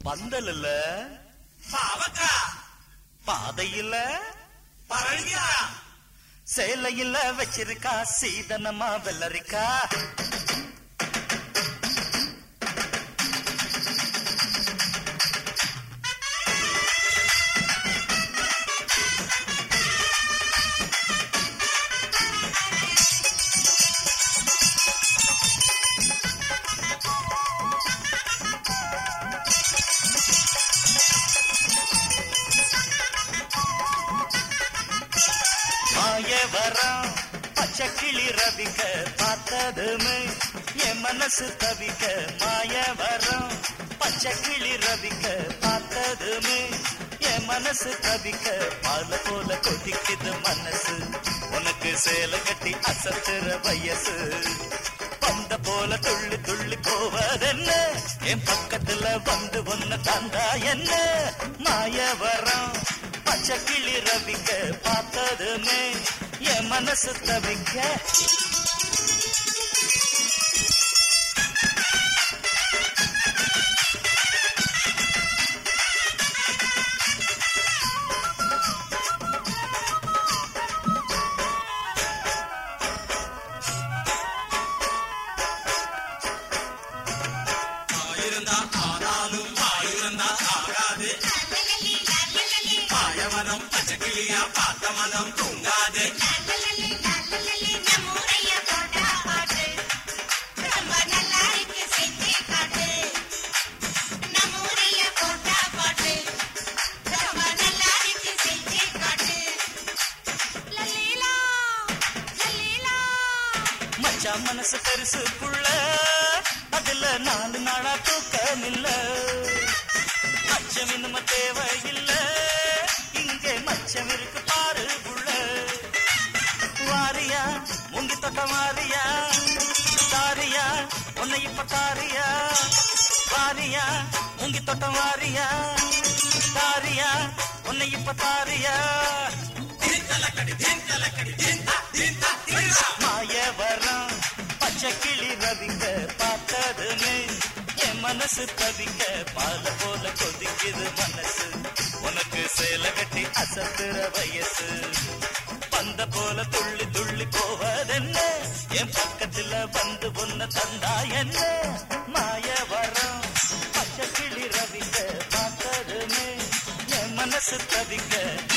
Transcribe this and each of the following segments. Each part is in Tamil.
பந்தல் இல்ல பாவக்கா பாதையில பரங்கியா சேலையில வச்சிருக்கா சீதனமா வெள்ளரிக்கா மாயவரம் பச்சை கிளி ரவிக்க பார்த்ததுமே என் மனசு தவிக்க மாயவரம் பச்சை கிளி ரவிக்க பார்த்ததுமே என் மனசு தவிக்க பால போல கொதிக்குது மனசு உனக்கு சேலை கட்டி அசத்துற வயசு பந்த போல துள்ளி துள்ளி போவதென்ன என் பக்கத்துல வந்து ஒன்ன தந்தா என்ன மாயவரம் பச்சை கிளி ரவிக்க பார்த்ததுமே என் மனசு தவிக்க ஆயிருந்தா ஆனாலும் ஆயிருந்தா ஆகாது பாயவனம் பச்சைக்கிளியா பார்த்த மனம் தூங்காது மச்சான் மனசு பெருசு புள்ள அதுல நாலு நாளா தூக்கம் இல்ல அச்சம் இனிமே தேவையில்ல இங்கே மச்சம் இருக்கு பாரு புள்ள வாரியா முந்தி தொட்ட மாறியா தாரியா உன்னை இப்ப தாரியா வாரியா முங்கி தொட்ட மாறியா தாரியா உன்னை இப்ப தாரியா மாயவரம் பச்சை கிளி ரவிக்க பார்த்ததுமே என் மனசு தவிக்க பால போல கொதிக்குது மனசு உனக்கு சேலை கட்டி அசத்துற வயசு பந்த போல துள்ளி துள்ளி போவதென்ன என் பக்கத்துல வந்து உன்ன தந்தா என்ன மாயவரம் பச்சை கிளி ரவிக்க பார்த்ததுமே என் மனசு தவிக்க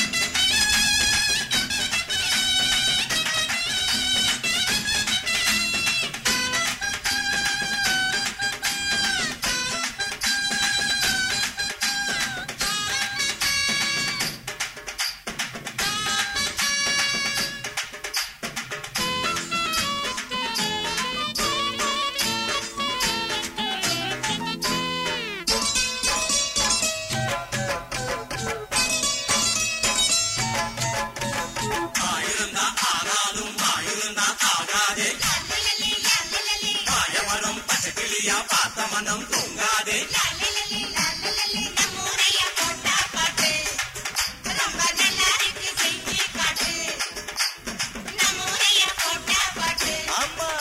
ஆயிருந்தா ஆனாலும் ஆயிருந்தா ஆகாது பாயவனம் பச்சைக்கிளியா பார்த்த மனம் தூங்காது ஆமா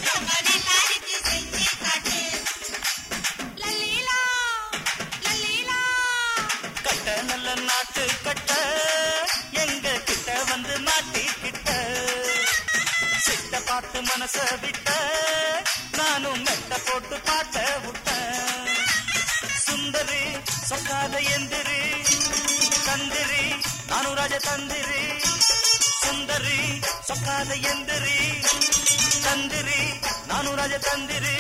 கட்ட நல்ல நாட்டு கட்ட எங்க கிட்ட வந்து மாட்டிக்கிட்ட சிட்ட பார்த்து மனச விட்ட நானும் மெட்ட போட்டு பாட்ட விட்டேன் சுந்தரி சொக்காத எந்திரி தந்திரி நானும் ராஜ தந்திரி சுந்தரி சொக்காத எந்திரி தந்திரி நானும் ராஜ தந்திரி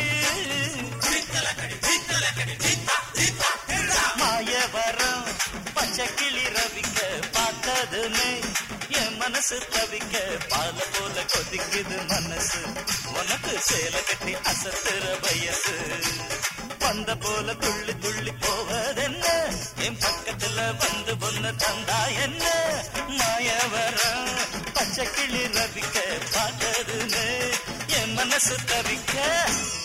மாயவரம் பச்சை கிளி ரவிக்க பார்த்ததுமே என் மனசு தவிக்க பால போல கொதிக்குது மனசு உனக்கு சேலை கட்டி அசத்துற வயசு பந்த போல துள்ளி துள்ளி போவதென்ன என் பக்கத்துல வந்து பொண்ணு தந்தா என்ன மாயவரம் பச்சை கிளி ரவிக்க பார்த்ததுமே என் மனசு தவிக்க